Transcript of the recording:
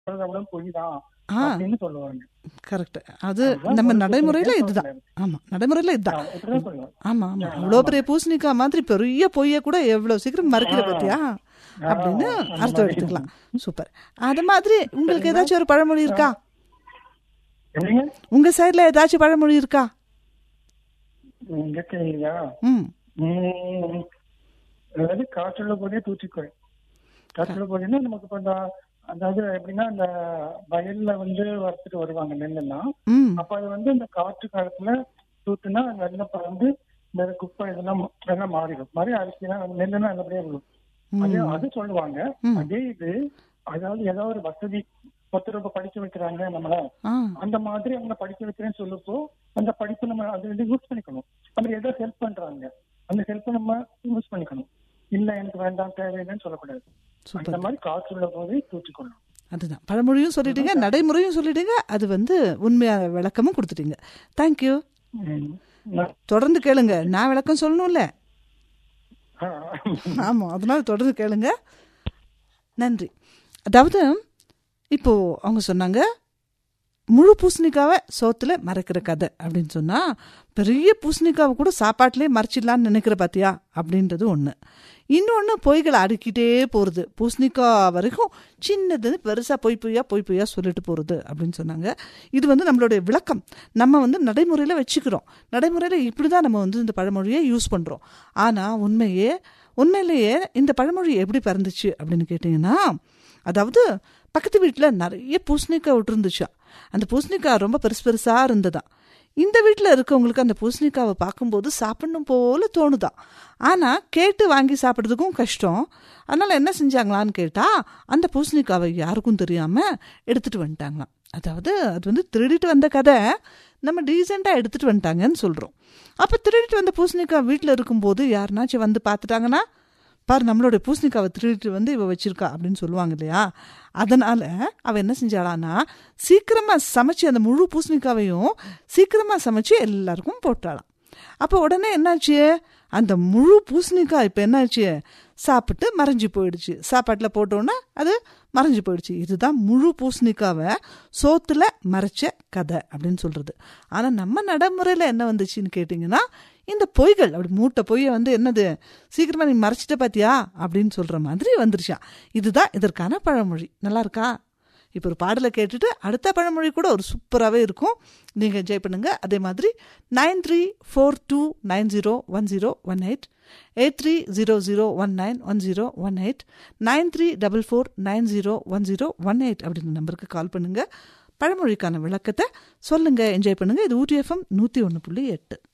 சொல்றத பொய் தான் ஆ அப்படின்னு சொல்லுவாங்க கரெக்ட் அது அதுதான் நம்ம ஒரு நடைமுறையில பூசணிக்காய் இதுதான் சொல்லக்கூடாது. ஆமா நடைமுறையில இதுதான் ஆ, இப்படிதான் சொல்லுவாங்க ஆமா ஆமா அவ்வளோ பெரிய பூசணிக்காய் மாதிரி பெரிய பொய்ய கூட எவ்வளவு சீக்கிரம் மறைக்கிற ஆ. பத்தியா அப்படின்னு ஆ, அந்த அர்த்தம் மாதிரி. எடுத்துக்கலாம் சூப்பர் அது மாதிரி உங்களுக்கு ஏதாச்சும் ஒரு பழமொழி இருக்கா எப்படிங்க உங்க சைடுல ஏதாச்சும் பழமொழி இருக்கா இங்க கேளுங்க ம் உம் அதாவது காற்றுள்ள போதே தூற்றிக்கொள் காற்றுள்ள போதேன்னா நமக்கு இப்ப இந்த அதாவது எப்படின்னா அந்த வயல்ல வந்து வறுத்துட்டு வருவாங்க நெல்லெல்லாம் ம் அப்ப அது வந்து இந்த காற்று காலத்துல தூத்துனா அந்த நெல்லை வந்து இந்த குப்பை இதெல்லாம் இதெல்லாம் மாறிடும் மாதிரி அரிசிலாம் நெல்லுனா நல்லபடியா இருக்கும் அதே அது சொல்லுவாங்க ம். அதே இது அதாவது ஏதோ ஒரு வசதி ஒருத்தர் ரொம்ப படிக்க வைக்கிறாங்க நம்மள ஆ அந்த மாதிரி அவங்க படிக்க வைக்கிறேன்னு சொல்லப்போ அந்த படிப்பு நம்ம அது வந்து யூஸ் பண்ணிக்கணும் நம்ம ஏதோ ஹெல்ப் பண்றாங்க அந்த ஹெல்ப் நம்ம யூஸ் பண்ணிக்கணும் இல்ல எனக்கு வேண்டாம் தேவையில்லைன்னு சொல்லக்கூடாது சூப்பர் அந்த மாதிரி காற்று உள்ள போதே தூற்றிக்கொள்ளணும் அதுதான் பழமொழியும் சொல்லிட்டீங்க நடைமுறையும் சொல்லிட்டீங்க அது வந்து உண்மையான விளக்கமும் கொடுத்துட்டீங்க தேங்க்யூ ம். நான்- தொடர்ந்து கேளுங்க நான் விளக்கம் சொல்லணும்ல ஆ, ஆமா அதனால தொடர்ந்து கேளுங்க நன்றி அதாவது இப்போ அவங்க சொன்னாங்க முழு பூசணிக்காவை சோத்துல மறைக்கிற கதை அப்படின்னு சொன்னா பெரிய பூசணிக்காவை கூட சாப்பாட்டிலே மறைச்சிடலான்னு நினைக்கிற பாத்தியா அப்படின்றது ஒண்ணு இன்னொன்னு பொய்களை அடுக்கிட்டே போறது பூசணிக்காய் வரைக்கும் சின்னது பெருசா பொய் பொய்யா பொய் பொய்யா சொல்லிட்டு போறது அப்படின்னு சொன்னாங்க இது வந்து நம்மளுடைய விளக்கம் நம்ம வந்து நடைமுறையில வச்சுக்கிறோம் நடைமுறையில இப்படிதான் நம்ம வந்து இந்த பழமொழியை யூஸ் பண்றோம் ஆனா உண்மையே உண்மையிலேயே இந்த பழமொழி எப்படி பிறந்துச்சு அப்படின்னு கேட்டிங்கன்னா அதாவது பக்கத்து வீட்டில் நிறைய பூசணிக்காய் விட்டுருந்துச்சா அந்த பூசணிக்காய் ரொம்ப பெருசு பெருசாக இருந்ததா இந்த வீட்டில் இருக்கவங்களுக்கு அந்த பூசணிக்காவை பார்க்கும்போது சாப்பிடணும் போல தோணுதான் ஆனால் கேட்டு வாங்கி சாப்பிட்றதுக்கும் கஷ்டம் அதனால் என்ன செஞ்சாங்களான்னு கேட்டால் அந்த பூசணிக்காவை யாருக்கும் தெரியாமல் எடுத்துகிட்டு வந்துட்டாங்களாம் அதாவது அது வந்து திருடிட்டு வந்த கதை நம்ம டீசெண்டாக எடுத்துகிட்டு வந்துட்டாங்கன்னு சொல்கிறோம் அப்போ திருடிட்டு வந்த பூசணிக்காய் வீட்டில் இருக்கும்போது யாருனாச்சும் வந்து பார்த்துட்டாங்கன்னா பாரு நம்மளோட பூசணிக்காவை திருடிட்டு வந்து இவ வச்சிருக்கா அப்படின்னு சொல்லுவாங்க இல்லையா அதனால அவ என்ன செஞ்சாளான்னா சீக்கிரமா சமைச்சு அந்த முழு பூசணிக்காவையும் சீக்கிரமா சமைச்சு எல்லாருக்கும் போட்டாளாம் அப்போ உடனே என்னாச்சு அந்த முழு பூசணிக்காய் இப்போ என்னாச்சு சாப்பிட்டு மறைஞ்சு போயிடுச்சு சாப்பாட்டில் போட்டோன்னே அது மறைஞ்சு போயிடுச்சு இதுதான் முழு பூசணிக்காவை சோத்துல மறைச்ச கதை அப்படின்னு சொல்றது ஆனால் நம்ம நடைமுறையில் என்ன வந்துச்சுன்னு கேட்டிங்கன்னா இந்த பொய்கள் அப்படி மூட்டை பொய்யை வந்து என்னது சீக்கிரமா நீ மறைச்சிட்ட பாத்தியா அப்படின்னு சொல்ற மாதிரி வந்துருச்சான் இதுதான் இதற்கான பழமொழி நல்லா இருக்கா இப்போ ஒரு பாடலை கேட்டுட்டு அடுத்த பழமொழி கூட ஒரு சூப்பராகவே இருக்கும் நீங்கள் என்ஜாய் பண்ணுங்க அதே மாதிரி nine three four two nine zero one zero one eight eight three zero zero one nine one zero one eight nine three double four nine zero one zero one eight அப்படின்ற நம்பருக்கு கால் பண்ணுங்க பழமொழிக்கான விளக்கத்தை சொல்லுங்க enjoy பண்ணுங்க இது ஊட்டி FM நூற்றி ஒன்று புள்ளி எட்டு